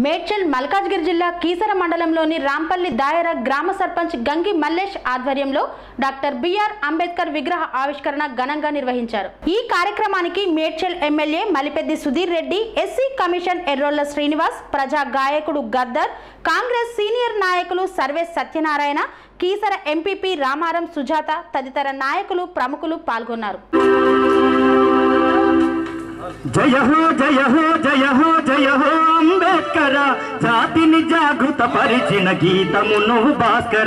మేడ్చల్ మల్కాజ్గిరి జిల్లా కీసర మండలంలోని రాంపల్లి దాయర గ్రామ సర్పంచ్ గంగి మల్లేష్ ఆధ్వర్యంలో డాక్టర్ బిఆర్ అంబేద్కర్ విగ్రహ ఆవిష్కరణ ఘనంగా నిర్వహించారు ఈ కార్యక్రమానికి Medchal MLA Malipeddi Sudheer Reddy SC commission Errolla Srinivas ప్రజా గాయకుడు గద్దర్ కాంగ్రెస్ సీనియర్ నాయకులు సర్వేస్ సత్యనారాయణ కీసర ఎంపీపీ రామారం సుజాత తదితర నాయకులు ప్రముఖులు పాల్గొన్నారు జయ హో జయ హో జయ హో జయ హో అంబేద్కర జాతిని జాగృత పరిచిన గీతము నువ్వు భాస్కర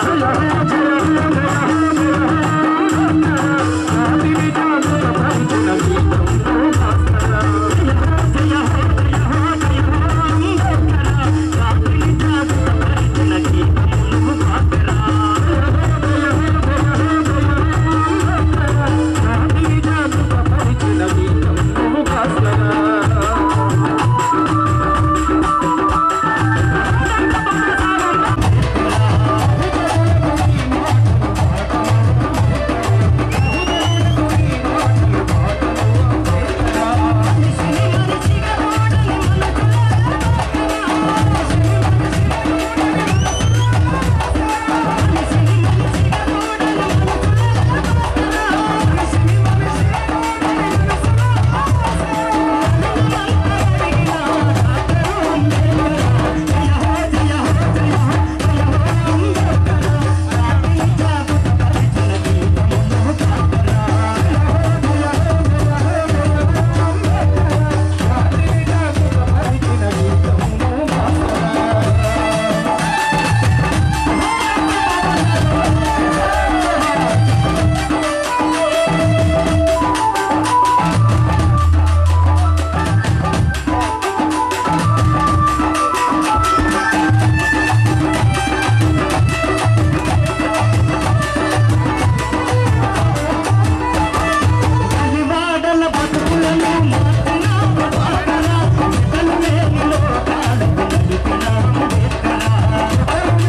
వాడల బతుకులను మార్చినావు భాస్కర. ఇతను మేలులో కాడు వెలిగిన అంబేద్కర.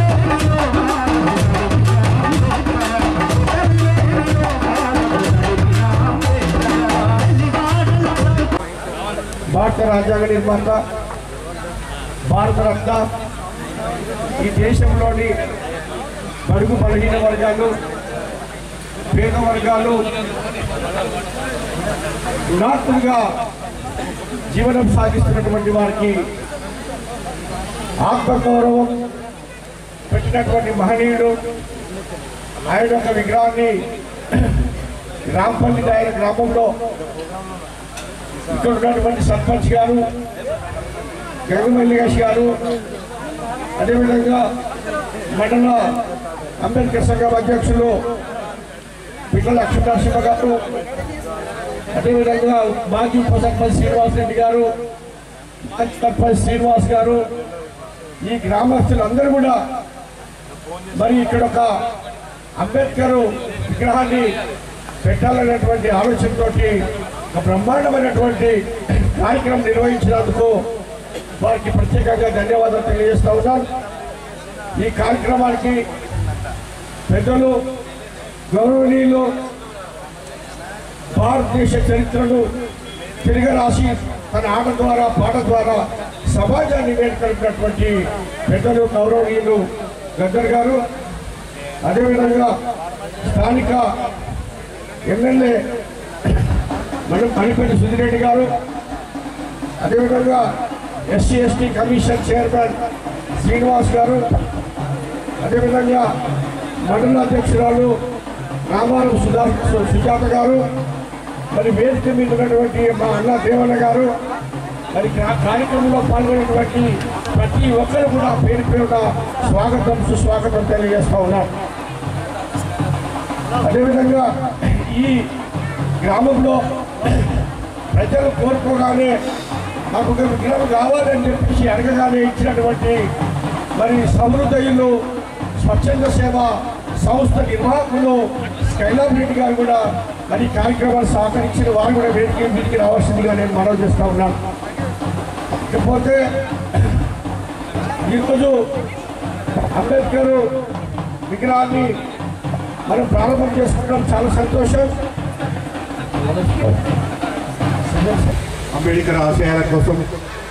భారత రాజ్యాంగ నిర్మాత భారత రత్న ఈ దేశంలోని బడుగు బలహీన వర్గాలు పేద వర్గాలు గుణాత్మకంగా జీవనం సాగిస్తున్నటువంటి వారికి ఆత్మగౌరవం పెట్టినటువంటి మహనీయుడు ఆయన యొక్క విగ్రహాన్ని రాంపల్లి దాయన గ్రామంలో ఇక్కడ ఉన్నటువంటి సర్పంచ్ గారు గంగమల్లిగేష్ గారు అదేవిధంగా మండల అంబేద్కర్ సంఘం అధ్యక్షులు పిట్ల లక్ష్మీనరసింహ గారు అదేవిధంగా మాజీ ఉప సర్పంచ్ శ్రీనివాస్ రెడ్డి గారు మాజీ సర్పంచ్ శ్రీనివాస్ గారు ఈ గ్రామస్తులందరూ కూడా మరి ఇక్కడ ఒక అంబేద్కర్ విగ్రహాన్ని పెట్టాలనేటువంటి ఆలోచనతోటి ఒక బ్రహ్మాండమైనటువంటి కార్యక్రమం నిర్వహించినందుకు వారికి ప్రత్యేకంగా ధన్యవాదాలు తెలియజేస్తా ఉన్నాను ఈ కార్యక్రమానికి పెద్దలు గౌరవనీయులు భారతదేశ చరిత్రను తిరగరాసి తన ఆట ద్వారా పాట ద్వారా సమాజాన్ని మేల్కొల్పినటువంటి పెద్దలు గౌరవనీయులు గద్దర్ గారు అదేవిధంగా స్థానిక ఎమ్మెల్యే మనం మణిపల్లి సుధిరెడ్డి గారు అదేవిధంగా SC ST commission chairman Srinivas గారు అదేవిధంగా మండల అధ్యక్షురాలు రామారం సుధా సు- సుజాత గారు మరి వేదిక మీద ఉన్నటువంటి మా అన్న దేవన్న గారు మరి కా- కార్యక్రమంలో పాల్గొనేటువంటి ప్రతి ఒక్కరు కూడా పేరు పేరున స్వాగతం సుస్వాగతం తెలియజేస్తా ఉన్నారు అదేవిధంగా ఈ గ్రామంలో ప్రజలు కోరుకోగానే మాకు ఒక విగ్రహం కావాలని చెప్పేసి అడగగానే ఇచ్చినటువంటి మరి సమృద్ధయులు స్వచ్ఛంద సేవ సంస్థ నిర్వాహకులు స్కైలాబ్ రెడ్డి గారు కూడా మరి ఈ కార్యక్రమాలు సహకరించిన వారు కూడా వేదిక మీదకి రావాల్సిందిగా నేను మనవి చేస్తా ఉన్నాను ఇకపోతే ఈరోజు అంబేద్కర్ విగ్రహాన్ని మనం ప్రారంభం చేసుకోవడం చాలా సంతోషం అంబేద్కర్ ఆశయాల కోసం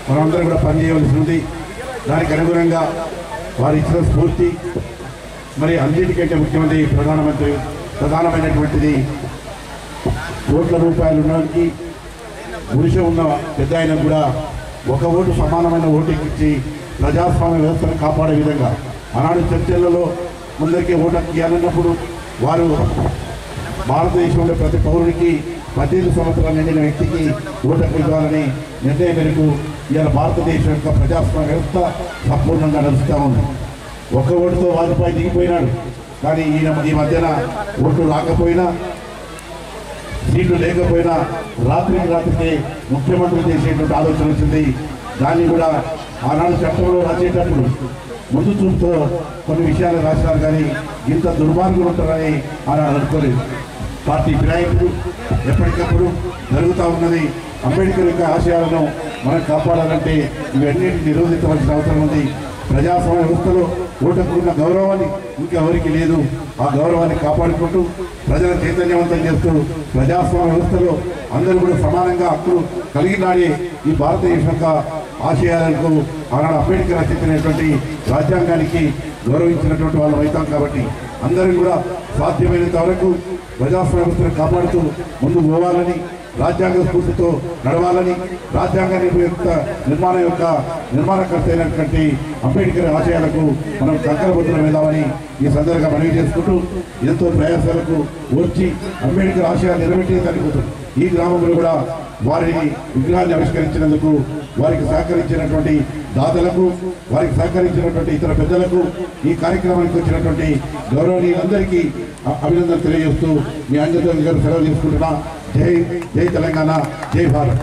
మనమందరం కూడా పనిచేయవలసి ఉంది దానికి అనుగుణంగా వారు ఇచ్చిన స్ఫూర్తి మరి అన్నిటికంటే ముఖ్యమంత్రి ప్రధానమంత్రి ప్రధానమైనటువంటిది కోట్ల రూపాయలు ఉన్నవారికి పురుష ఉన్న పెద్ద ఆయన కూడా ఒక ఓటు సమానమైన ఓటు ఇచ్చి ప్రజాస్వామ్య వ్యవస్థను కాపాడే విధంగా ఆనాడు చర్చలలో ముందరికి ఓటు ఇవ్వాలన్నప్పుడు వారు భారతదేశంలో ప్రతి పౌరునికి పద్దెనిమిది సంవత్సరాలు నిండిన వ్యక్తికి ఓటు ఇవ్వాలని నిర్ణయం మేరకు ఇవాళ భారతదేశం యొక్క ప్రజాస్వామ్య వ్యవస్థ సంపూర్ణంగా నడుస్తూ ఉంది ఒక్క ఓటుతో వాజ్పేయి దిగిపోయినాడు కానీ ఈయన ఈ మధ్యన ఓట్లు రాకపోయినా సీట్లు లేకపోయినా రాత్రికి రాత్రికి ముఖ్యమంత్రి చేసేటువంటి ఆలోచన వచ్చింది దాన్ని కూడా ఆనాడు చట్టంలో రాసేటప్పుడు ముందు చూపుతో కొన్ని విషయాలు రాసినారు కానీ ఇంత దుర్మార్గులు ఉంటారని ఆనాడు అనుకోలేదు పార్టీ ఫిరాయింపులు ఎప్పటికప్పుడు జరుగుతూ ఉన్నది అంబేద్కర్ యొక్క ఆశయాలను మనం కాపాడాలంటే ఇవన్నీ నిరోధించవలసిన అవసరం ఉంది ప్రజాస్వామ్య వ్యవస్థలో ఓటుకు ఉన్న గౌరవాన్ని ఇంకెవరికి లేదు ఆ గౌరవాన్ని కాపాడుకుంటూ ప్రజల చైతన్యవంతం చేస్తూ ప్రజాస్వామ్య వ్యవస్థలో అందరూ కూడా సమానంగా హక్కులు కలిగినాడే ఈ భారతదేశం యొక్క ఆశయాలకు ఆనాడు అంబేద్కర్ రచించినటువంటి రాజ్యాంగానికి గౌరవించినటువంటి వాళ్ళు అవుతాం కాబట్టి అందరం కూడా సాధ్యమైనంత వరకు ప్రజాస్వామ్య వ్యవస్థను కాపాడుతూ ముందుకు పోవాలని రాజ్యాంగ స్ఫూర్తితో నడవాలని రాజ్యాంగ యొక్క నిర్మాణం యొక్క నిర్మాణకర్త అయినటువంటి అంబేద్కర్ ఆశయాలకు మనం కంకరబుద్ధులు వెళ్దామని ఈ సందర్భంగా మనవి చేసుకుంటూ ఎంతో ప్రయాసాలకు వచ్చి అంబేద్కర్ ఆశయాలు నిలబెట్టేదానికి ఈ గ్రామంలో కూడా వారిని విగ్రహాన్ని ఆవిష్కరించినందుకు వారికి సహకరించినటువంటి దాతలకు వారికి సహకరించినటువంటి ఇతర పెద్దలకు ఈ కార్యక్రమానికి వచ్చినటువంటి గౌరవనీయులందరికీ అ- అభినందనలు తెలియజేస్తూ మీ అంజతో గారు సెలవు తీసుకుంటున్నా జై జై తెలంగాణ జై భారత్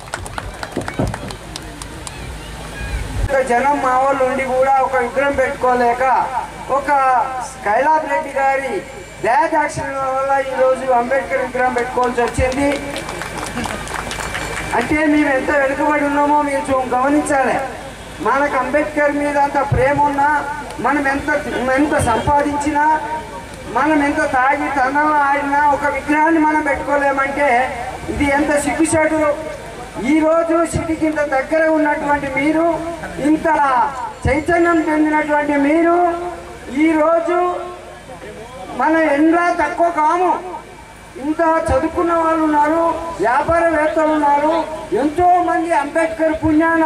ఇంత జనం మా వాళ్ళు ఉండి కూడా ఒక విగ్రహం పెట్టుకోలేక ఒక కైలాబ్ రెడ్డి గారి దయాదాక్షిణ్యం వల్ల ఈరోజు అంబేద్కర్ విగ్రహం పెట్టుకోవాల్సి వచ్చింది అంటే మేము ఎంత వెనుకబడి ఉన్నామో మీరు చూ గమనించాలి మనకు అంబేద్కర్ మీద అంత ప్రేమ ఉన్నా మనం ఎంత ఎంత సంపాదించినా మనం ఎంత తాగి తనంలో ఆడినా ఒక విగ్రహాన్ని మనం పెట్టుకోలేమంటే ఇది ఎంత సిగ్గుచాటు ఈరోజు సిటీకి ఇంత దగ్గర ఉన్నటువంటి మీరు ఇంత చైతన్యం చెందినటువంటి మీరు ఈరోజు మనం ఎండా తక్కువ కాము ఇంత చదువుకున్న వాళ్ళు ఉన్నారు వ్యాపారవేత్తలు ఉన్నారు ఎంతో మంది అంబేద్కర్ పుణ్యాన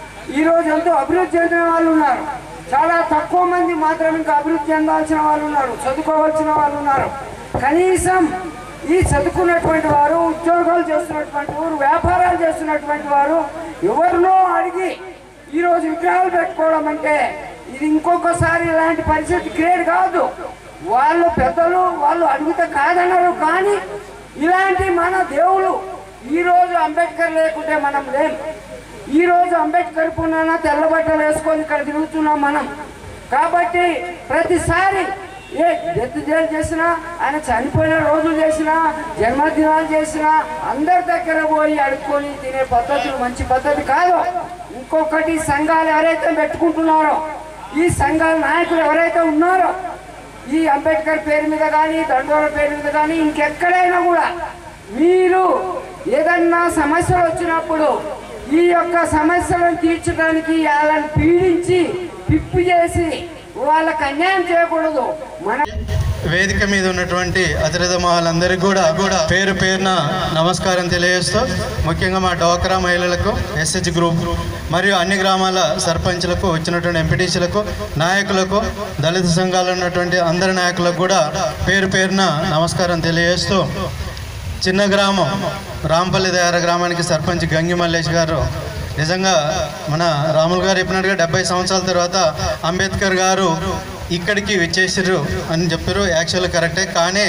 ఈరోజు ఎంతో అభివృద్ధి చెందిన వాళ్ళు ఉన్నారు చాలా తక్కువ మంది మాత్రం ఇంకా అభివృద్ధి చెందాల్సిన వాళ్ళు ఉన్నారు చదువుకోవాల్సిన వాళ్ళు ఉన్నారు కనీసం ఈ చదువుకున్నటువంటి వారు ఉద్యోగాలు చేస్తున్నటువంటి వారు వ్యాపారాలు చేస్తున్నటువంటి వారు ఎవరినో అడిగి ఈరోజు విగ్రహాలు పెట్టుకోవడం అంటే ఇది ఇంకొకసారి ఇలాంటి పరిస్థితి క్రియేట్ కాదు వాళ్ళు పెద్దలు వాళ్ళు అడిగితే కాదన్నారు కానీ ఇలాంటి మన దేవుడు ఈ రోజు అంబేద్కర్ లేకుంటే మనం లేం ఈ రోజు అంబేద్కర్ పుణ్యాన తెల్ల బట్టలు వేసుకొని ఇక్కడ తిరుగుతున్నాం మనం కాబట్టి ప్రతిసారి ఏ డెత్ జైలు చేసినా ఆయన చనిపోయిన రోజులు చేసినా జన్మదినాలు చేసినా అందరి దగ్గర పోయి అడుక్కొని తినే పద్ధతులు మంచి పద్ధతి కాదు ఇంకొకటి సంఘాలు ఎవరైతే పెట్టుకుంటున్నారో ఈ సంఘాల నాయకులు ఎవరైతే ఉన్నారో ఈ అంబేద్కర్ పేరు మీద కానీ దండోల పేరు మీద కానీ ఇంకెక్కడైనా కూడా మీరు ఏదన్నా సమస్యలు వచ్చినప్పుడు ఈ యొక్క సమస్యలను తీర్చడానికి వాళ్ళని పీడించి పిప్పు చేసి వాళ్ళకి అన్యాయం చేయకూడదు మన వేదిక మీద ఉన్నటువంటి అతిరథ మహాలందరికీ కూడా కూడా పేరు పేరున నమస్కారం తెలియజేస్తూ ముఖ్యంగా మా డోక్రా మహిళలకు ఎస్హెచ్ గ్రూప్ మరియు అన్ని గ్రామాల సర్పంచ్లకు వచ్చినటువంటి ఎంపీటీసీలకు నాయకులకు దళిత సంఘాలు ఉన్నటువంటి అందరి నాయకులకు కూడా పేరు పేరున నమస్కారం తెలియజేస్తూ చిన్న గ్రామం రాంపల్లి దయార గ్రామానికి సర్పంచ్ గంగి మల్లేష్ గారు నిజంగా మన రాములు గారు చెప్పినట్టుగా డెబ్బై సంవత్సరాల తర్వాత అంబేద్కర్ గారు ఇక్కడికి విచ్చేసారు అని చెప్పారు యాక్చువల్ కరెక్టే కానీ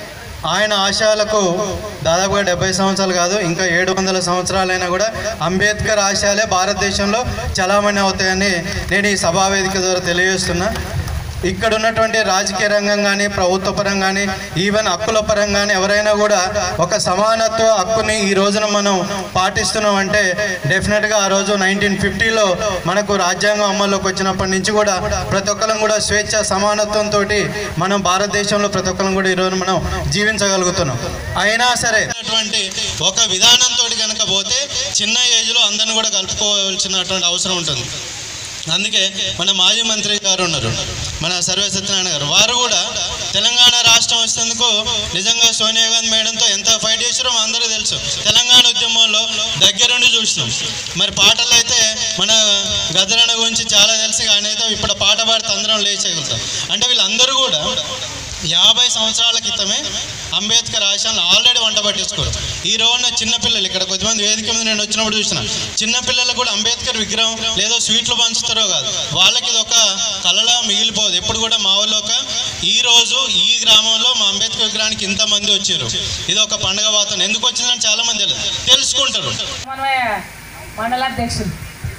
ఆయన ఆశయాలకు దాదాపుగా డెబ్బై సంవత్సరాలు కాదు ఇంకా ఏడు వందల సంవత్సరాలైనా కూడా అంబేద్కర్ ఆశయాలే భారతదేశంలో చలామణి అవుతాయని నేను ఈ సభావేదిక ద్వారా తెలియజేస్తున్నా ఇక్కడ ఉన్నటువంటి రాజకీయ రంగం కానీ ప్రభుత్వ పరంగా కానీ ఈవెన్ హక్కుల పరంగా కానీ ఎవరైనా కూడా ఒక సమానత్వ హక్కుని ఈ రోజున మనం పాటిస్తున్నాం అంటే డెఫినెట్గా ఆ రోజు నైన్టీన్ ఫిఫ్టీలో మనకు రాజ్యాంగం అమల్లోకి వచ్చినప్పటి నుంచి కూడా ప్రతి ఒక్కరం కూడా స్వేచ్ఛ సమానత్వంతో మనం భారతదేశంలో ప్రతి ఒక్కరం కూడా ఈరోజు మనం జీవించగలుగుతున్నాం అయినా సరే అటువంటి ఒక విధానంతో కనుక కనుక పోతే చిన్న ఏజ్లో అందరిని కూడా కలుపుకోవాల్సినటువంటి అవసరం ఉంటుంది అందుకే మన మాజీ మంత్రి గారు ఉన్నారు మన సర్వే సత్యనారాయణ గారు వారు కూడా తెలంగాణ రాష్ట్రం వచ్చేందుకు నిజంగా సోనియా గాంధీ మేడంతో ఎంత ఫైట్ చేసారో మా అందరికీ తెలుసు తెలంగాణ ఉద్యమంలో దగ్గరుండి చూసినాం మరి పాటలు అయితే మన గదరణ గురించి చాలా తెలుసు కానీ అయితే ఇప్పుడు పాట పాడితే అందరం లేచేయగలుగుతాం అంటే వీళ్ళందరూ కూడా యాభై సంవత్సరాల క్రితమే అంబేద్కర్ ఆశయాలను ఆల్రెడీ వంట పట్టించుకోరు ఈ రోజున చిన్నపిల్లలు ఇక్కడ కొద్దిమంది వేదిక మీద నేను వచ్చినప్పుడు చూసిన చిన్నపిల్లలకు కూడా అంబేద్కర్ విగ్రహం లేదో స్వీట్లు పంచుతారో కాదు వాళ్ళకి ఇది ఒక కళలా మిగిలిపోదు ఎప్పుడు కూడా మా ఊళ్ళో ఒక ఈ రోజు ఈ గ్రామంలో మా అంబేద్కర్ విగ్రహానికి ఇంతమంది వచ్చారు ఇది ఒక పండుగ వాతావరణం ఎందుకు వచ్చిందని చాలా మంది తెలియదు తెలుసుకుంటారు సమన్వయ మండలాధ్యక్షులు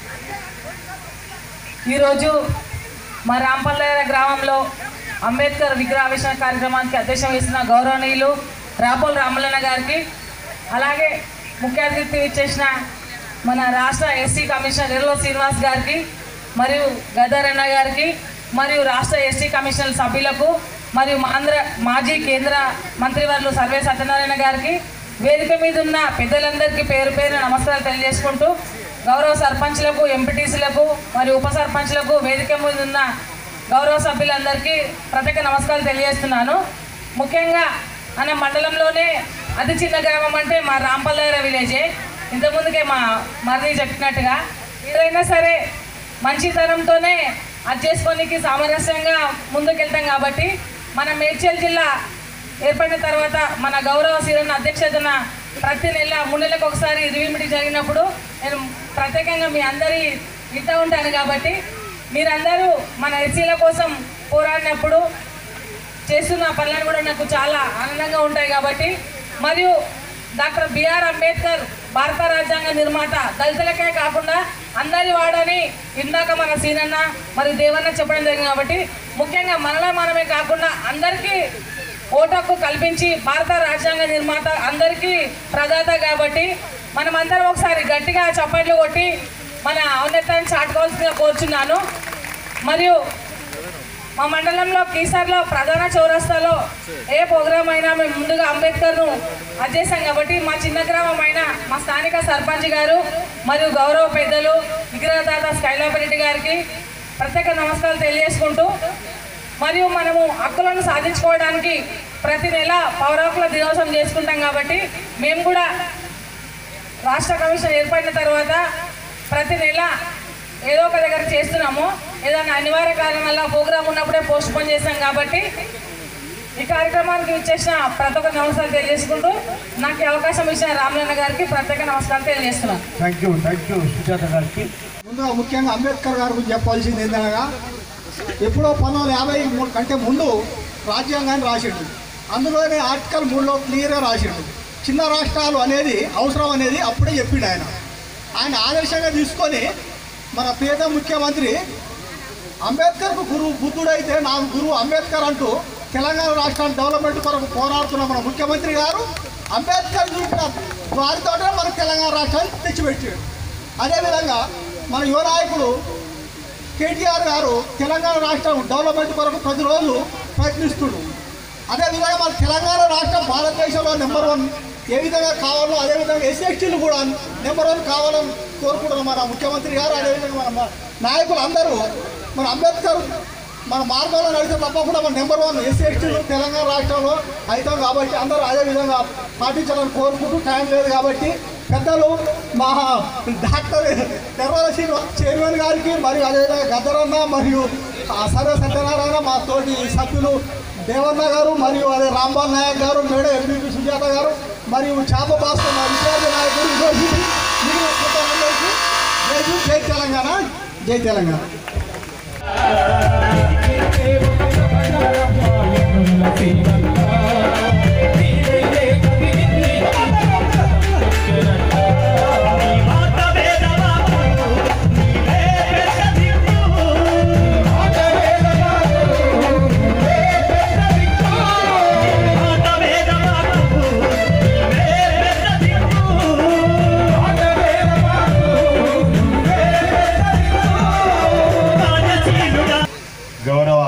ఈరోజు మా రాంపల్లె గ్రామంలో అంబేద్కర్ విగ్రహావిష్కరణ కార్యక్రమానికి అధ్యక్షం వహిస్తున్న గౌరవనీయులు రాపోల్ రామలన్న గారికి అలాగే ముఖ్య అతిథి ఇచ్చేసిన మన రాష్ట్ర ఎస్సీ కమిషనర్ ఎర్రలో శ్రీనివాస్ గారికి మరియు గదారన్న గారికి మరియు రాష్ట్ర ఎస్సీ కమిషనర్ సభ్యులకు మరియు ఆంధ్ర మాజీ కేంద్ర మంత్రివర్యులు సర్వే సత్యనారాయణ గారికి వేదిక మీద ఉన్న పెద్దలందరికీ పేరు పేరు నమస్కారాలు తెలియజేసుకుంటూ గౌరవ సర్పంచ్లకు ఎంపీటీసీలకు మరియు ఉప సర్పంచ్లకు వేదిక మీద ఉన్న గౌరవ సభ్యులందరికీ ప్రత్యేక నమస్కారాలు తెలియజేస్తున్నాను ముఖ్యంగా మన మండలంలోనే అతి చిన్న గ్రామం అంటే మా రాంపల్లెర విలేజే ఇంతకుముందుకే మా మరిది చెప్పినట్టుగా ఏదైనా సరే మంచితనంతోనే అది చేసుకోనికి సామరస్యంగా ముందుకెళ్తాం కాబట్టి మన మేడ్చల్ జిల్లా ఏర్పడిన తర్వాత మన గౌరవ సీరన్న అధ్యక్షతన ప్రతి నెల మూడు నెలలకు ఒకసారి రివ్యూ మీటింగ్ జరిగినప్పుడు నేను ప్రత్యేకంగా మీ అందరి ఇంట ఉంటాను కాబట్టి మీరందరూ మన ఎస్సీల కోసం పోరాడినప్పుడు చేస్తున్న పనులను కూడా నాకు చాలా ఆనందంగా ఉంటాయి కాబట్టి మరియు డాక్టర్ బిఆర్ అంబేద్కర్ భారత రాజ్యాంగ నిర్మాత దళితులకే కాకుండా అందరి వాడని ఇందాక మన సీనన్న మరియు దేవన్న చెప్పడం జరిగింది కాబట్టి ముఖ్యంగా మనలో మనమే కాకుండా అందరికీ ఓటు హక్కు కల్పించి భారత రాజ్యాంగ నిర్మాత అందరికీ ప్రదాత కాబట్టి మనమందరం ఒకసారి గట్టిగా చప్పట్లు కొట్టి మన ఔన్నత్యాన్ని చాటుకోవాల్సిందిగా కోరుచున్నాను మరియు మా మండలంలో కీసర్లో ప్రధాన చౌరస్తాలో ఏ ప్రోగ్రామ్ అయినా మేము ముందుగా అంబేద్కర్ను అధ్యక్షం కాబట్టి మా చిన్న గ్రామం అయిన మా స్థానిక సర్పంచ్ గారు మరియు గౌరవ పెద్దలు విగ్రహదాత స్కైలాపరెడ్డి గారికి ప్రత్యేక నమస్కారాలు తెలియజేసుకుంటూ మరియు మనము హక్కులను సాధించుకోవడానికి ప్రతి నెల పౌర హక్కుల దినోత్సవం చేసుకుంటాం కాబట్టి మేము కూడా రాష్ట్ర కమిషన్ ఏర్పడిన తర్వాత ప్రతి నెల ఏదో ఒక దగ్గర చేస్తున్నాము ఏదైనా అనివార్య కారణాల ప్రోగ్రామ్ ఉన్నప్పుడే పోస్ట్ పోన్ చేస్తాం కాబట్టి ఈ కార్యక్రమానికి ఇచ్చేసిన ప్రతి ఒక్క నమస్కారం తెలియజేసుకుంటూ నాకు ఈ అవకాశం ఇచ్చిన రామలన్న గారికి ప్రత్యేక నమస్కారం తెలియజేస్తున్నాను thank you thank you Sujatha గారికి ముందుగా ముఖ్యంగా అంబేద్కర్ గారి గురించి చెప్పాల్సింది ఏంటనగా ఎప్పుడో పంతొమ్మిది వందల యాభై మూడు కంటే ముందు రాజ్యాంగాన్ని రాసిండు అందులోనే ఆర్టికల్ మూడులో క్లియర్గా రాసిండు చిన్న రాష్ట్రాలు అనేది అవసరం అనేది అప్పుడే చెప్పిండు ఆయన ఆయన ఆదర్శంగా తీసుకొని మన పేద ముఖ్యమంత్రి అంబేద్కర్కు గురువు బుద్ధుడైతే నాకు గురువు అంబేద్కర్ అంటూ తెలంగాణ రాష్ట్రాన్ని డెవలప్మెంట్ కొరకు పోరాడుతున్న మన ముఖ్యమంత్రి గారు అంబేద్కర్ చూపిన వారితోటే మనకు తెలంగాణ రాష్ట్రాన్ని తెచ్చిపెట్టాడు అదేవిధంగా మన యువ నాయకుడు కేటీఆర్ గారు తెలంగాణ రాష్ట్రం డెవలప్మెంట్ కొరకు ప్రతిరోజు ప్రయత్నిస్తుడు అదేవిధంగా మన తెలంగాణ రాష్ట్రం భారతదేశంలో నెంబర్ వన్ ఏ విధంగా కావాలో అదేవిధంగా ఎస్ఎస్టీలు కూడా నెంబర్ వన్ కావాలని కోరుకుంటున్నాం మన ముఖ్యమంత్రి గారు అదేవిధంగా మన మా నాయకులు అందరూ మన అంబేద్కర్ మన మార్గంలో నడిస్తే తప్పకుండా మన నెంబర్ వన్ ఎస్సీలు తెలంగాణ రాష్ట్రంలో అవుతాం కాబట్టి అందరూ అదే విధంగా పాటించాలని కోరుకుంటూ టైం లేదు కాబట్టి పెద్దలు మా డాక్టర్ తెర్వాల శ్రీనివాస్ చైర్మన్ గారికి మరియు అదేవిధంగా గద్దరన్న మరియు ఆ సర్వ సత్యనారాయణ మా తోటి సభ్యులు దేవన్న గారు మరియు అదే రాంబాల్ నాయక్ గారు మేడం ఎంపీపీ సుజాత గారు మరియు చేప భాస్కర్ మా విద్యార్థి నాయకుడు ఈరోజు మిగిలిన పెద్దలందరికీ జై భీమ్, జై తెలంగాణ జై తెలంగాణ గౌరవ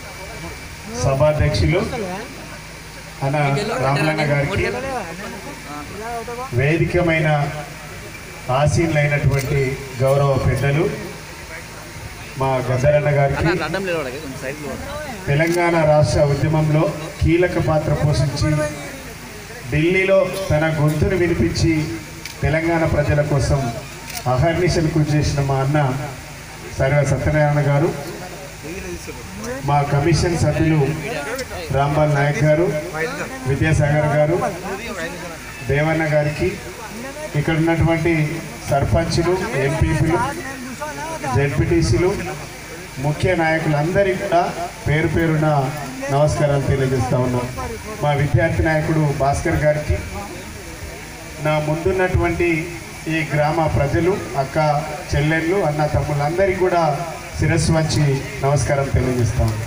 సభాధ్యక్షులు అన్న రామలన్న గారికి వేదికమైన ఆసీనులైనటువంటి గౌరవ పెద్దలు మా గద్దరన్న గారికి తెలంగాణ రాష్ట్ర ఉద్యమంలో కీలక పాత్ర పోషించి ఢిల్లీలో తన గొంతును వినిపించి తెలంగాణ ప్రజల కోసం అహర్నిశలు కృషి చేసిన మా అన్న సర్వ సత్యనారాయణ గారు మా కమిషన్ సభ్యులు రాంబాల్ నాయక్ గారు విద్యాసాగర్ గారు దేవన్న గారికి ఇక్కడ ఉన్నటువంటి సర్పంచులు ఎంపీపీలు జెడ్పీటీసీలు ముఖ్య నాయకులందరికీ కూడా పేరు పేరున నమస్కారాలు తెలియజేస్తా ఉన్నాం మా విద్యార్థి నాయకుడు భాస్కర్ గారికి నా ముందున్నటువంటి ఈ గ్రామ ప్రజలు అక్క చెల్లెళ్ళు అన్న తమ్ముళ్ళందరికీ కూడా శిరస్సు వంచి నమస్కారం తెలియజేస్తా ఉన్నాం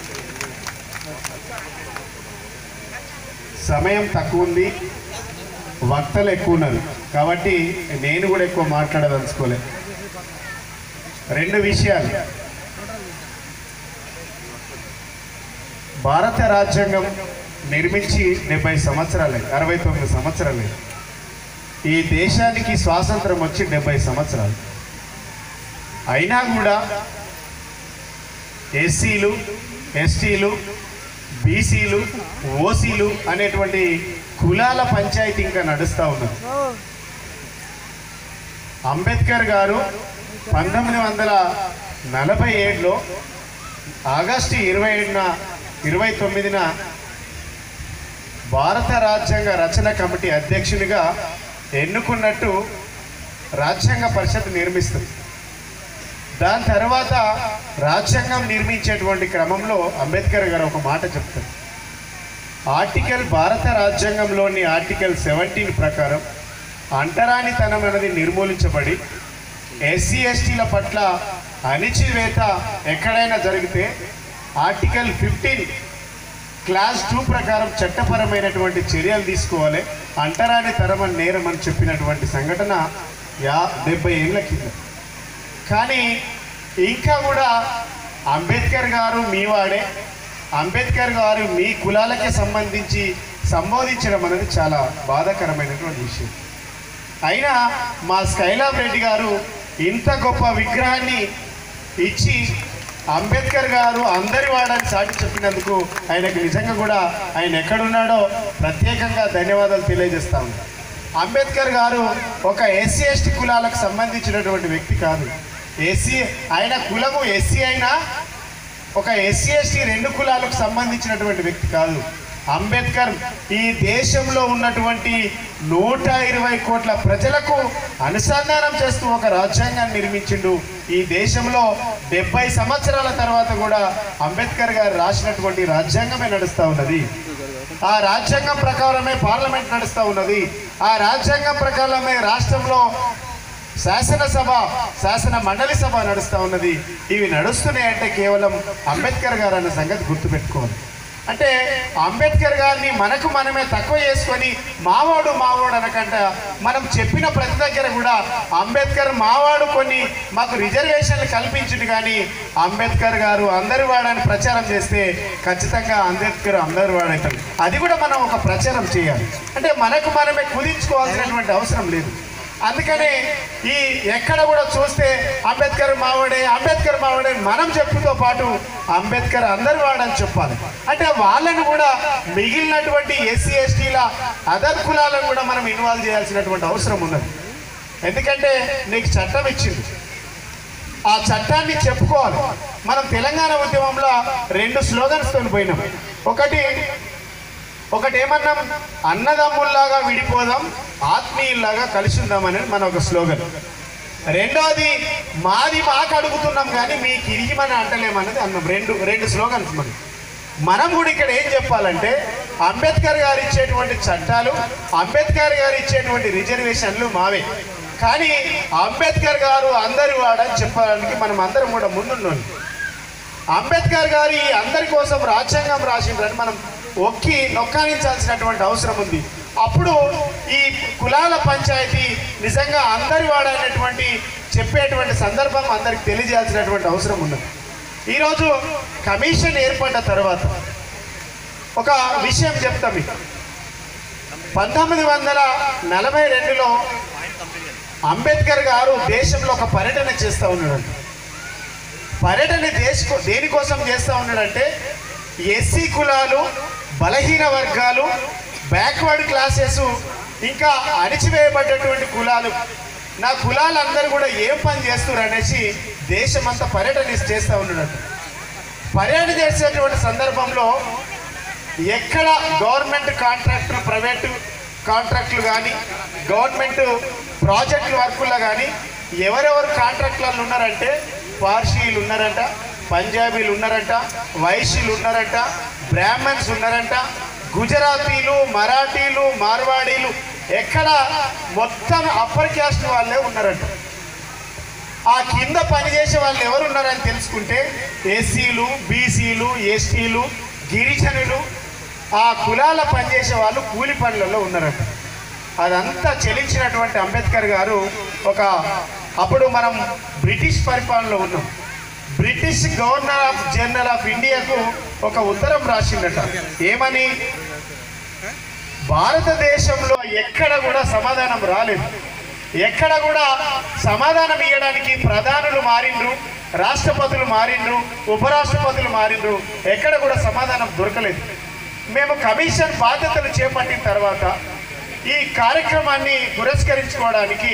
సమయం తక్కువ ఉంది వక్తలు ఎక్కువ ఉన్నారు కాబట్టి నేను కూడా ఎక్కువ మాట్లాడదలుచుకోలేదు రెండు విషయాలు భారత రాజ్యాంగం నిర్మించి డెబ్బై సంవత్సరాలే అరవై తొమ్మిది సంవత్సరాలే ఈ దేశానికి స్వాతంత్రం వచ్చి డెబ్బై సంవత్సరాలు అయినా కూడా ఎస్సీలు ఎస్టీలు బీసీలు ఓసీలు అనేటువంటి కులాల పంచాయతీ ఇంకా నడుస్తూ ఉన్నది అంబేద్కర్ గారు పంతొమ్మిది వందల నలభై ఏడులో ఆగస్టు ఇరవై ఏడున ఇరవై తొమ్మిదిన భారత రాజ్యాంగ రచన కమిటీ అధ్యక్షునిగా ఎన్నుకున్నట్టు రాజ్యాంగ పరిషత్ నిర్మిస్తుంది దాని తర్వాత రాజ్యాంగం నిర్మించేటువంటి క్రమంలో అంబేద్కర్ గారు ఒక మాట చెప్తారు ఆర్టికల్ భారత రాజ్యాంగంలోని ఆర్టికల్ సెవెంటీన్ ప్రకారం అంటరానితనం అనేది నిర్మూలించబడి ఎస్సీ ఎస్టీల పట్ల అణిచివేత ఎక్కడైనా జరిగితే ఆర్టికల్ ఫిఫ్టీన్ క్లాస్ టూ ప్రకారం చట్టపరమైనటువంటి చర్యలు తీసుకోవాలి అంటరాని తరమని నేరం అని చెప్పినటువంటి సంఘటన యా డెబ్బై ఏళ్ళ కింద కానీ ఇంకా కూడా అంబేద్కర్ గారు మీ వాడే అంబేద్కర్ గారు మీ కులాలకి సంబంధించి సంబోధించడం అనేది చాలా బాధాకరమైనటువంటి విషయం అయినా మా స్కైలాబ్ రెడ్డి గారు ఇంత గొప్ప విగ్రహాన్ని ఇచ్చి అంబేద్కర్ గారు అందరి వాడని చాటి చెప్పినందుకు ఆయనకు నిజంగా కూడా ఆయన ఎక్కడున్నాడో ప్రత్యేకంగా ధన్యవాదాలు తెలియజేస్తా ఉన్నాను అంబేద్కర్ గారు ఒక ఎస్సీ ఎస్టీ కులాలకు సంబంధించినటువంటి వ్యక్తి కాదు ఎస్సీ ఆయన కులము ఎస్సీ అయినా ఒక ఎస్సీ ఎస్టీ రెండు కులాలకు సంబంధించినటువంటి వ్యక్తి కాదు అంబేద్కర్ ఈ దేశంలో ఉన్నటువంటి నూట ఇరవై కోట్ల ప్రజలకు అనుసంధానం చేస్తూ ఒక రాజ్యాంగాన్ని నిర్మించిండు ఈ దేశంలో డెబ్బై సంవత్సరాల తర్వాత కూడా అంబేద్కర్ గారు రాసినటువంటి రాజ్యాంగమే నడుస్తూ ఉన్నది ఆ రాజ్యాంగం ప్రకారమే పార్లమెంట్ నడుస్తూ ఉన్నది ఆ రాజ్యాంగం ప్రకారమే రాష్ట్రంలో శాసనసభ శాసన మండలి సభ నడుస్తూ ఉన్నది ఇవి నడుస్తున్నాయంటే కేవలం అంబేద్కర్ గారు అన్న సంగతి గుర్తుపెట్టుకోవాలి అంటే అంబేద్కర్ గారిని మనకు మనమే తక్కువ చేసుకొని మావాడు మావాడు అనకంట మనం చెప్పిన ప్రతి దగ్గర కూడా అంబేద్కర్ మావాడు కొన్ని మాకు రిజర్వేషన్లు కల్పించుడు కానీ అంబేద్కర్ గారు అందరి వాడని ప్రచారం చేస్తే ఖచ్చితంగా అంబేద్కర్ అందరి వాడవుతాడు అది కూడా మనం ఒక ప్రచారం చేయాలి అంటే మనకు మనమే కుదించుకోవాల్సినటువంటి అవసరం లేదు అందుకనే ఈ ఎక్కడ కూడా చూస్తే అంబేద్కర్ మావాడే అంబేద్కర్ మావాడే మనం చెప్పుతో పాటు అంబేద్కర్ అందరి వాడని చెప్పాలి అంటే వాళ్ళని కూడా మిగిలినటువంటి ఎస్సీ ఎస్టీల అదర్ కులాలను కూడా మనం ఇన్వాల్వ్ చేయాల్సినటువంటి అవసరం ఉన్నది ఎందుకంటే నీకు చట్టం ఇచ్చింది ఆ చట్టాన్ని చెప్పుకోవాలి మనం తెలంగాణ ఉద్యమంలో రెండు స్లోగన్స్ తో పోయినాం ఒకటి ఒకటి ఏమన్నాం అన్నదమ్ముల్లాగా విడిపోదాం ఆత్మీయుల్లాగా కలిసి ఉందాం అనేది మన ఒక స్లోగన్ రెండోది మాది మాకు అడుగుతున్నాం కానీ మీకు ఇరిగిమని అంటలేమన్నది అన్నాం రెండు రెండు స్లోగన్స్ మనం మనం కూడా ఇక్కడ ఏం చెప్పాలంటే అంబేద్కర్ గారు ఇచ్చేటువంటి చట్టాలు అంబేద్కర్ గారు ఇచ్చేటువంటి రిజర్వేషన్లు మావే కానీ అంబేద్కర్ గారు అందరి వాడని చెప్పడానికి మనం అందరం కూడా ముందున్నాం అంబేద్కర్ గారి అందరి కోసం రాజ్యాంగం రాసిండ్రని మనం ఒక్కి నొక్కానించాల్సినటువంటి అవసరం ఉంది అప్పుడు ఈ కులాల పంచాయతీ నిజంగా అందరి వాడైనటువంటి చెప్పేటువంటి సందర్భం అందరికి తెలియజేయాల్సినటువంటి అవసరం ఉన్నది ఈరోజు కమిషన్ ఏర్పడ్డ తర్వాత ఒక విషయం చెప్తాం మీకు పంతొమ్మిది వందల నలభై రెండులో అంబేద్కర్ గారు దేశంలో ఒక పర్యటన చేస్తూ ఉన్నాడు పర్యటన దేశ దేనికోసం చేస్తూ ఉన్నాడంటే ఎస్సీ కులాలు బలహీన వర్గాలు బ్యాక్వర్డ్ క్లాసెస్ ఇంకా అణిచివేయబడ్డటువంటి కులాలు నా కులాలందరూ కూడా ఏం పని చేస్తున్నారు అనేసి దేశమంతా పర్యటన చేస్తూ ఉన్నాడు పర్యటన చేసేటువంటి సందర్భంలో ఎక్కడ గవర్నమెంట్ కాంట్రాక్టర్ ప్రైవేటు కాంట్రాక్టులు కానీ గవర్నమెంట్ ప్రాజెక్టుల వర్కుల్లో కానీ ఎవరెవరు కాంట్రాక్టులలో ఉన్నారంటే పార్సీలు ఉన్నారంట పంజాబీలు ఉన్నారంట వైశ్యులు ఉన్నారంట బ్రాహ్మణ్స్ ఉన్నారంట గుజరాతీలు మరాఠీలు మార్వాడీలు ఎక్కడ మొత్తం అప్పర్ క్యాస్ట్ వాళ్ళే ఉన్నారంట ఆ కింద పనిచేసే వాళ్ళు ఎవరు ఉన్నారని తెలుసుకుంటే ఎస్సీలు బీసీలు ఎస్టీలు గిరిజనులు ఆ కులాల పనిచేసే వాళ్ళు కూలి పనులలో ఉన్నారట అదంతా చెలించినటువంటి అంబేద్కర్ గారు ఒక అప్పుడు మనం బ్రిటిష్ పరిపాలనలో ఉన్నాం British governor of general of ఇండియాకు ఒక ఉత్తరం రాసిందట ఏమని భారతదేశంలో ఎక్కడ కూడా సమాధానం రాలేదు ఎక్కడ కూడా సమాధానం ఇవ్వడానికి ప్రధానులు మారిండ్రు రాష్ట్రపతులు మారిండ్రు ఉపరాష్ట్రపతులు మారిండ్రు ఎక్కడ కూడా సమాధానం దొరకలేదు మేము కమిషన్ బాధ్యతలు చేపట్టిన తర్వాత ఈ కార్యక్రమాన్ని పురస్కరించుకోవడానికి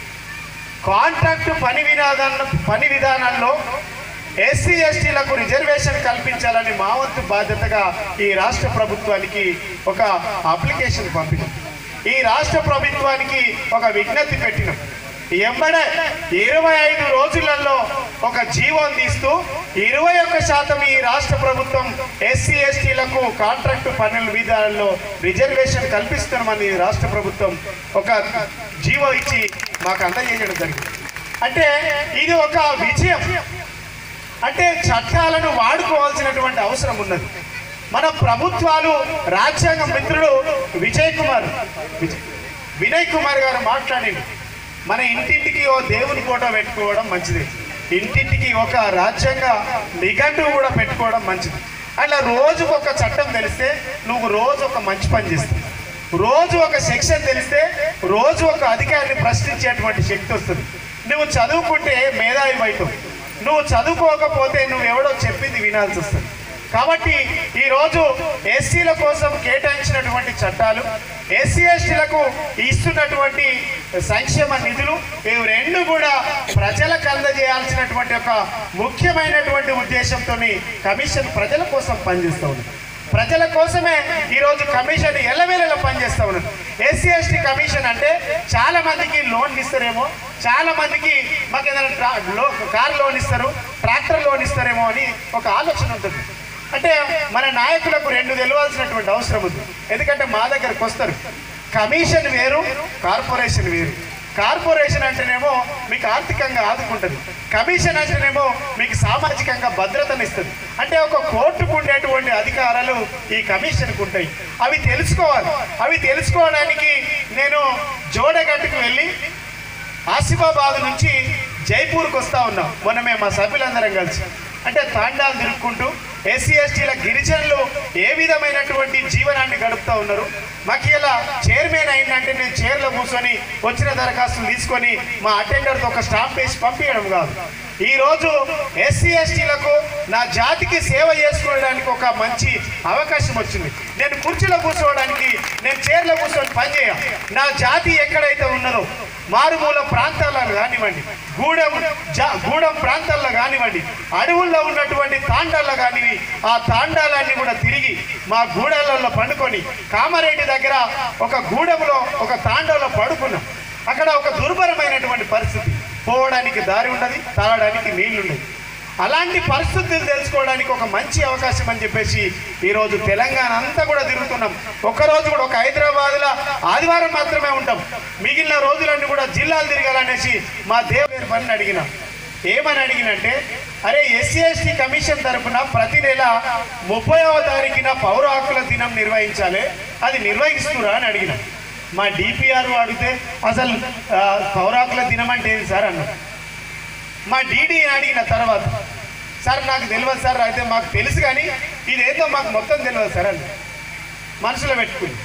కాంట్రాక్టు పని విధాన పని విధానాల్లో ఎస్సీ ఎస్టీలకు రిజర్వేషన్ కల్పించాలని మా వంతు బాధ్యతగా ఈ రాష్ట్ర ప్రభుత్వానికి ఒక అప్లికేషన్ పంపినాం ఈ రాష్ట్ర ప్రభుత్వానికి ఒక విజ్ఞప్తి పెట్టినాం ఎంబడే ఇరవై ఐదు రోజులలో ఒక జీవోని తీస్తూ ఇరవై ఒక్క శాతం ఈ రాష్ట్ర ప్రభుత్వం ఎస్సీ ఎస్టీలకు కాంట్రాక్టు పనుల విధానాల్లో రిజర్వేషన్ కల్పిస్తున్నామని రాష్ట్ర ప్రభుత్వం ఒక జీవో ఇచ్చి మాకు అందజేయడం జరిగింది అంటే ఇది ఒక విజయం అంటే చట్టాలను వాడుకోవాల్సినటువంటి అవసరం ఉన్నది మన ప్రభుత్వాలు రాజ్యాంగ మిత్రుడు విజయ్ కుమార్ విజయ్- వినయ్ కుమార్ గారు మాట్లాడింది మన ఇంటింటికి ఓ దేవుని ఫోటో పెట్టుకోవడం మంచిది ఇంటింటికి ఒక రాజ్యాంగ నిఘంటువు కూడా పెట్టుకోవడం మంచిది అట్లా రోజుకు ఒక చట్టం తెలిస్తే నువ్వు రోజు ఒక మంచి పని చేస్తావు రోజు ఒక సెక్షన్ తెలిస్తే రోజు ఒక అధికారిని ప్రశ్నించేటువంటి శక్తి వస్తుంది నువ్వు చదువుకుంటే మేధావి అవుతావు నువ్వు చదువుకోకపోతే నువ్వు ఎవడో చెప్పింది వినాల్సి వస్తుంది కాబట్టి ఈరోజు ఎస్సీల కోసం కేటాయించినటువంటి చట్టాలు ఎస్సీ ఎస్టీలకు ఇస్తున్నటువంటి సంక్షేమ నిధులు ఇవి రెండు కూడా ప్రజలకు అందజేయాల్సినటువంటి ఒక ముఖ్యమైనటువంటి ఉద్దేశంతో కమిషన్ ప్రజల కోసం పనిచేస్తూ ఉంది ప్రజల కోసమే ఈరోజు కమిషన్ ఎల్లవేళలా పనిచేస్తూ ఉన్నది ఎస్సీ ఎస్టీ కమిషన్ అంటే చాలా మందికి లోన్ ఇస్తారేమో చాలా మందికి మాకు ఏదైనా ట్రా లో కార్ లోన్ ఇస్తారు ట్రాక్టర్ లోన్ ఇస్తారేమో అని ఒక ఆలోచన ఉంటుంది అంటే మన నాయకులకు రెండు తెలియాల్సినటువంటి అవసరం ఉంది ఎందుకంటే మా దగ్గరకు వస్తారు కమిషన్ వేరు కార్పొరేషన్ వేరు కార్పొరేషన్ అంటేనేమో మీకు ఆర్థికంగా ఆదుకుంటుంది కమిషన్ అంటేనేమో మీకు సామాజికంగా భద్రతను ఇస్తుంది అంటే ఒక కోర్టుకు ఉండేటువంటి అధికారాలు ఈ కమిషన్కు ఉంటాయి అవి తెలుసుకోవాలి అవి తెలుసుకోవడానికి నేను జోడగట్టుకు వెళ్ళి ఆసిఫాబాద్ నుంచి జైపూర్కి వస్తా ఉన్నాం మొన్న మేము మా సభ్యులందరం కలిసి అంటే తాండాలు తిరుక్కుంటూ ఎస్సీ ఎస్టీల గిరిజనులు ఏ విధమైనటువంటి జీవనాన్ని గడుపుతూ ఉన్నారు మాకు ఇలా చైర్మన్ అయిందంటే నేను చైర్లో కూర్చొని వచ్చిన దరఖాస్తులు తీసుకొని మా అటెండర్తో ఒక స్టాంప్ వేసి పంపించడం కాదు ఈ రోజు ఎస్సీ ఎస్టీలకు నా జాతికి సేవ చేసుకోవడానికి ఒక మంచి అవకాశం వచ్చింది నేను కుర్చీలో కూర్చోవడానికి నేను చైర్లో కూర్చొని పనిచేయ నా జాతి ఎక్కడైతే ఉన్నదో మారుమూల ప్రాంతాలలో కానివ్వండి గూడెం జా- గూడెం ప్రాంతాల్లో కానివ్వండి అడవుల్లో ఉన్నటువంటి తాండాల్లో కానివి ఆ తాండాలన్నీ కూడా తిరిగి మా గూడెలలో పండుకొని కామారెడ్డి దగ్గర ఒక గూడెంలో ఒక తాండంలో పడుకున్నాం అక్కడ ఒక దుర్భరమైనటువంటి పరిస్థితి పోవడానికి దారి ఉన్నది తాగడానికి నీళ్లు ఉన్నాయి అలాంటి పరిస్థితులు తెలుసుకోవడానికి ఒక మంచి అవకాశం అని చెప్పేసి ఈరోజు తెలంగాణ అంతా కూడా తిరుగుతున్నాం ఒక్కరోజు కూడా ఒక హైదరాబాద్లో ఆదివారం మాత్రమే ఉంటాం మిగిలిన రోజులన్నీ కూడా జిల్లాలు తిరగాలనేసి మా దేవేరు పని అడిగినాం ఏమని అడిగినంటే అరే ఎస్సీ ఎస్టీ కమిషన్ తరఫున ప్రతి నెల ముప్పైవ తారీఖున పౌర హక్కుల దినం నిర్వహించాలి అది నిర్వహిస్తురా అని అడిగిన మా డిపిఆర్ అడిగితే అసలు ఆ, పౌర హక్కుల దినం అంటే ఏంటి సార్ అన్నారు మా డీడీ అడిగిన తర్వాత సార్ నాకు తెలియదు సార్ అయితే మాకు తెలుసు కానీ ఇదేదో మాకు మొత్తం తెలియదు సార్ అని మనసులో పెట్టుకుని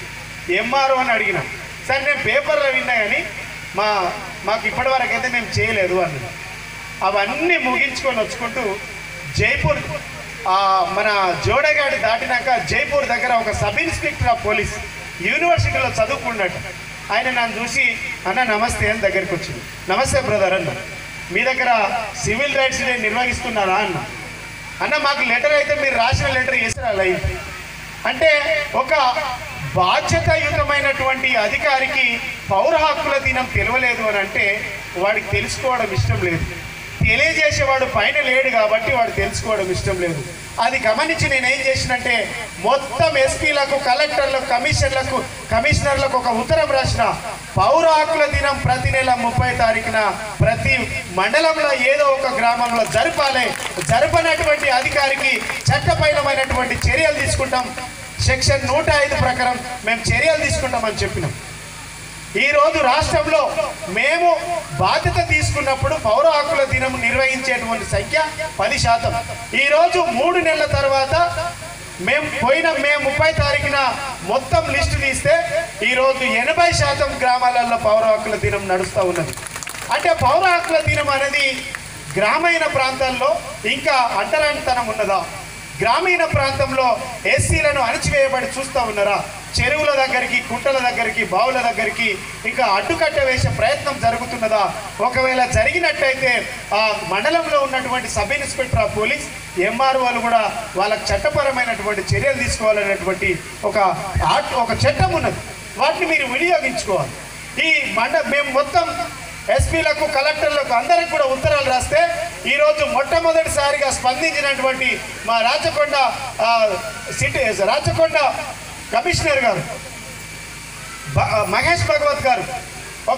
ఎంఆర్ఓ అని అడిగినాం సరే నేను పేపర్లో విన్నా కానీ మా మాకు ఇప్పటివరకు అయితే మేము చేయలేదు అన్నది అవన్నీ ముగించుకొని వచ్చుకుంటూ జైపూర్ ఆ, మన జోడగాడి దాటినాక జైపూర్ దగ్గర ఒక సబ్ ఇన్స్పెక్టర్ ఆఫ్ పోలీస్ యూనివర్సిటీలో చదువుకున్నాడు ఆయన నన్ను చూసి అన్న నమస్తే అని దగ్గరికి వచ్చింది నమస్తే బ్రదర్ అన్న మీ దగ్గర సివిల్ రైట్స్ డే నిర్వహిస్తున్నారా అన్న అన్న మాకు లెటర్ అయితే మీరు రాసిన లెటర్ వేసారా లైవ్ అంటే ఒక బాధ్యతాయుతమైనటువంటి అధికారికి పౌర హక్కుల దినం తెలియలేదు అని అంటే వాడికి తెలుసుకోవడం ఇష్టం లేదు తెలియజేసేవాడు పైన లేడు కాబట్టి వాడు తెలుసుకోవడం ఇష్టం లేదు అది గమనించి నేను ఏం చేసినంటే మొత్తం ఎస్పీలకు కలెక్టర్లకు కమిషనర్లకు కమిషనర్లకు ఒక ఉత్తరం రాసిన పౌర హక్కుల దినం ప్రతి నెల ముప్పై తారీఖున ప్రతి మండలంలో ఏదో ఒక గ్రామంలో జరపాలి జరపనటువంటి అధికారికి చట్టపైనమైనటువంటి చర్యలు తీసుకుంటాం సెక్షన్ నూట ఐదు ప్రకారం మేము చర్యలు తీసుకుంటామని చెప్పినాం ఈ రోజు రాష్ట్రంలో మేము బాధ్యత తీసుకున్నప్పుడు పౌర హక్కుల దినం నిర్వహించేటువంటి సంఖ్య పది శాతం ఈ రోజు మూడు నెలల తర్వాత మేము పోయిన మే ముప్పై తారీఖున మొత్తం లిస్టు తీస్తే ఈ రోజు ఎనభై శాతం గ్రామాలలో పౌర హక్కుల దినం నడుస్తూ ఉన్నది అంటే పౌర హక్కుల దినం అనేది గ్రామీణ ప్రాంతాల్లో ఇంకా అంటరానితనం ఉన్నదా గ్రామీణ ప్రాంతంలో ఎస్సీలను అణచివేయబడి చూస్తూ ఉన్నారా చెరువుల దగ్గరికి కుంటల దగ్గరికి బావుల దగ్గరికి ఇంకా అడ్డుకట్ట వేసే ప్రయత్నం జరుగుతున్నదా ఒకవేళ జరిగినట్టయితే ఆ మండలంలో ఉన్నటువంటి సబ్ ఇన్స్పెక్టర్ ఆఫ్ పోలీస్ ఎంఆర్ఓలు కూడా వాళ్ళకి చట్టపరమైనటువంటి చర్యలు తీసుకోవాలనేటువంటి ఒక ఆర్ట్- ఒక చట్టం ఉన్నది వాటిని మీరు వినియోగించుకోవాలి ఈ మండ మేము మొత్తం ఎస్పీలకు కలెక్టర్లకు అందరికి కూడా ఉత్తరాలు రాస్తే ఈరోజు మొట్టమొదటిసారిగా స్పందించినటువంటి మా రాచకొండ ఆ, సిటీ రాచకొండ కమిషనర్ గారు బ- మహేష్ భగవత్ గారు ఒక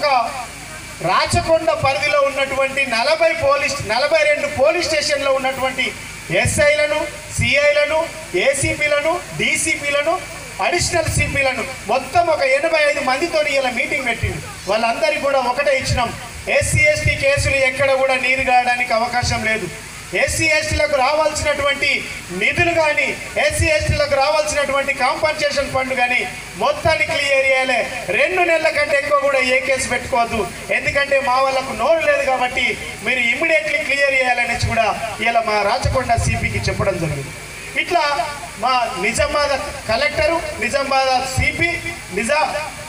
రాచకొండ పరిధిలో ఉన్నటువంటి నలభై పోలీస్ నలభై రెండు పోలీస్ స్టేషన్లో ఉన్నటువంటి ఎస్ఐలను సిఐలను ఏసీపీలను డీసీపీలను అడిషనల్ సిపిలను మొత్తం ఒక ఎనభై ఐదు మందితో ఇలా మీటింగ్ పెట్టింది వాళ్ళందరికీ కూడా ఒకటే ఇచ్చినాం ఎస్సీ ఎస్టీ కేసులు ఎక్కడ కూడా నీరు గాయడానికి అవకాశం లేదు ఎస్సీ ఎస్టీలకు రావాల్సినటువంటి నిధులు కానీ ఎస్సీ ఎస్టీలకు రావాల్సినటువంటి కాంపన్సేషన్ ఫండ్ కానీ మొత్తాన్ని క్లియర్ చేయాలి రెండు నెలల కంటే ఎక్కువ కూడా ఏ కేసు పెట్టుకోవద్దు ఎందుకంటే మా వాళ్ళకు నోరు లేదు కాబట్టి మీరు ఇమ్మీడియట్లీ క్లియర్ చేయాలనేసి కూడా ఇలా మా రాచకొండ సిపికి చెప్పడం జరిగింది ఇట్లా మా నిజామాబాద్ కలెక్టరు నిజామాబాద్ సిపి నిజా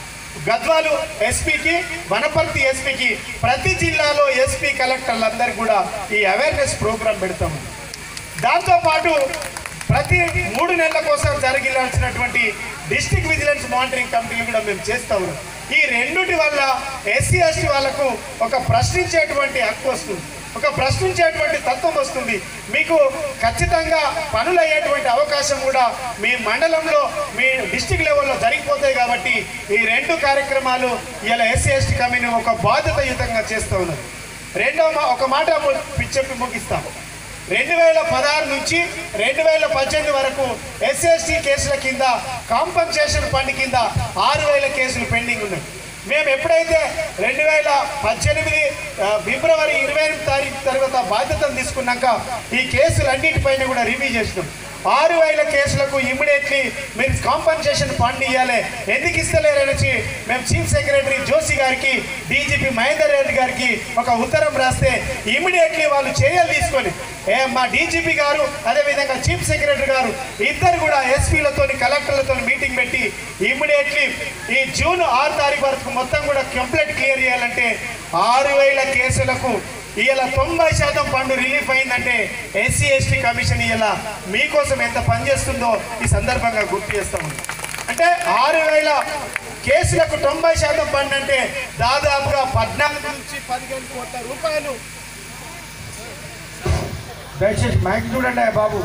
గద్వాలు ఎస్పీకి వనపర్తి ఎస్పీకి ప్రతి జిల్లాలో ఎస్పీ కలెక్టర్లందరికీ కూడా ఈ అవేర్నెస్ ప్రోగ్రాం పెడతాము దాంతోపాటు ప్రతి మూడు నెలల కోసం జరిగిలాల్సినటువంటి డిస్ట్రిక్ట్ విజిలెన్స్ మానిటరింగ్ కమిటీలు కూడా మేము చేస్తా ఉన్నాం ఈ రెండుటి వల్ల ఎస్సీ ఎస్టీ వాళ్ళకు ఒక ప్రశ్నించేటువంటి హక్కు వస్తుంది ఒక ప్రశ్నించేటువంటి తత్వం వస్తుంది మీకు ఖచ్చితంగా పనులు అయ్యేటువంటి అవకాశం కూడా మీ మండలంలో మీ డిస్టిక్ లెవెల్లో జరిగిపోతాయి కాబట్టి ఈ రెండు కార్యక్రమాలు ఇలా ఎస్సీ ఎస్టీ కమిటీ ఒక బాధ్యతయుతంగా చేస్తూ ఉన్నారు రెండో మా ఒక మాట ము- చెప్పి ముగిస్తాం రెండు వేల పదహారు నుంచి రెండు వేల పద్దెనిమిది వరకు ఎస్ఎస్టీ కేసుల కింద కాంపన్సేషన్ ఫండ్ కింద ఆరు వేల కేసులు పెండింగ్ ఉన్నాయి మేము ఎప్పుడైతే రెండు వేల పద్దెనిమిది ఆ, ఫిబ్రవరి ఇరవై ఎనిమిది తారీఖు తర్వాత బాధ్యతలు తీసుకున్నాక ఈ కేసులన్నిటిపైన కూడా రివ్యూ చేసినాం ఆరు వేల కేసులకు ఇమ్మీడియట్లీ మీరు కాంపన్సేషన్ ఫండ్ ఇవ్వాలి ఎందుకు ఇస్తలేరు అనేసి మేము చీఫ్ సెక్రటరీ జోషి గారికి డీజీపీ మహేందర్ రెడ్డి గారికి ఒక ఉత్తరం రాస్తే ఇమ్మీడియట్లీ వాళ్ళు చర్యలు తీసుకొని ఏ మా డీజీపీ గారు అదేవిధంగా చీఫ్ సెక్రటరీ గారు ఇద్దరు కూడా ఎస్పీలతో కలెక్టర్లతో మీటింగ్ పెట్టి ఇమ్మీడియట్లీ ఈ జూన్ ఆరు తారీఖు వరకు మొత్తం కూడా కంప్లైంట్ క్లియర్ చేయాలంటే ఆరు వేల కేసులకు ఇలా తొంభై శాతం ఫండ్ రిలీఫ్ అయిందంటే ఎస్సీ ఎస్టీ కమిషన్ ఇలా మీకోసం ఎంత పనిచేస్తుందో ఈ సందర్భంగా గుర్తు చేస్తాము అంటే ఆరు వేల కేసులకు తొంభై శాతం ఫండ్ అంటే దాదాపుగా పద్నాలుగు నుంచి పదిహేను కోట్ల రూపాయలు దయచేసి మైక్ చూడండి బాబు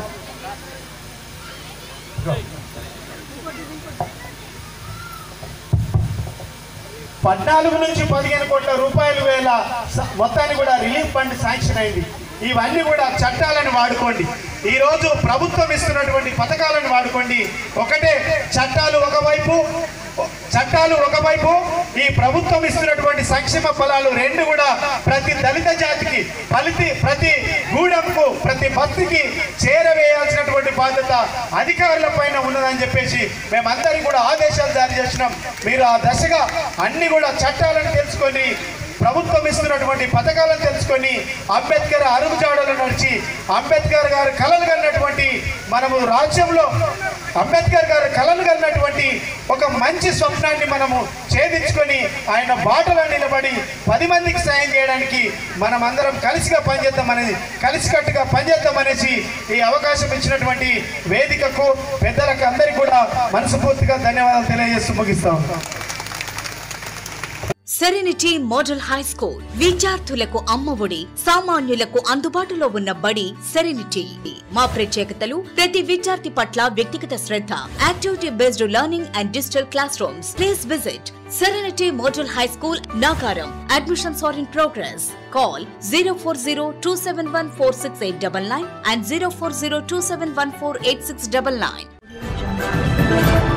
పద్నాలుగు నుంచి పదిహేను కోట్ల రూపాయలు వేల స- మొత్తాన్ని కూడా రిలీఫ్ ఫండ్ శాంక్షన్ అయింది ఇవన్నీ కూడా చట్టాలను వాడుకోండి ఈ రోజు ప్రభుత్వం ఇస్తున్నటువంటి పథకాలను వాడుకోండి ఒకటే చట్టాలు ఒకవైపు చట్టాలు ఒకవైపు ఈ ప్రభుత్వం ఇస్తున్నటువంటి సంక్షేమ ఫలాలు రెండు కూడా ప్రతి దళిత జాతికి ఫలితి ప్రతి గూడెంకు ప్రతి భక్తికి చేరవేయాల్సినటువంటి బాధ్యత అధికారుల పైన ఉన్నదని చెప్పేసి మేమందరం కూడా ఆదేశాలు జారీ చేసినాం మీరు ఆ దశగా అన్ని కూడా చట్టాలను తెలుసుకొని ప్రభుత్వం ఇస్తున్నటువంటి పథకాలను తెలుసుకొని అంబేద్కర్ అరుగుజాడలు నడిచి అంబేద్కర్ గారు కలలు కన్నటువంటి మనము రాజ్యంలో అంబేద్కర్ గారు కలలు కన్నటువంటి ఒక మంచి స్వప్నాన్ని మనము ఛేదించుకొని ఆయన బాటలో నిలబడి పది మందికి సాయం చేయడానికి మనం అందరం కలిసిగా పనిచేద్దామనేది కలిసికట్టుగా పనిచేద్దామనేసి ఈ అవకాశం ఇచ్చినటువంటి వేదికకు పెద్దలకు అందరికీ కూడా మనస్ఫూర్తిగా ధన్యవాదాలు తెలియజేస్తూ ముగిస్తా ఉన్నాం సెరెనిటీ మోడల్ హై స్కూల్ విద్యార్థులకు అమ్మఒడి సామాన్యులకు అందుబాటులో ఉన్న బడి సెరెనిటీ మా ప్రత్యేకతలు ప్రతి విద్యార్థి పట్ల వ్యక్తిగత శ్రద్ధ activity based learning and digital class rooms please visit Serenity model high school Nacharam admissions are in progress call zero four zero two seven one four six eight double nine and zero four zero two seven one four eight six double nine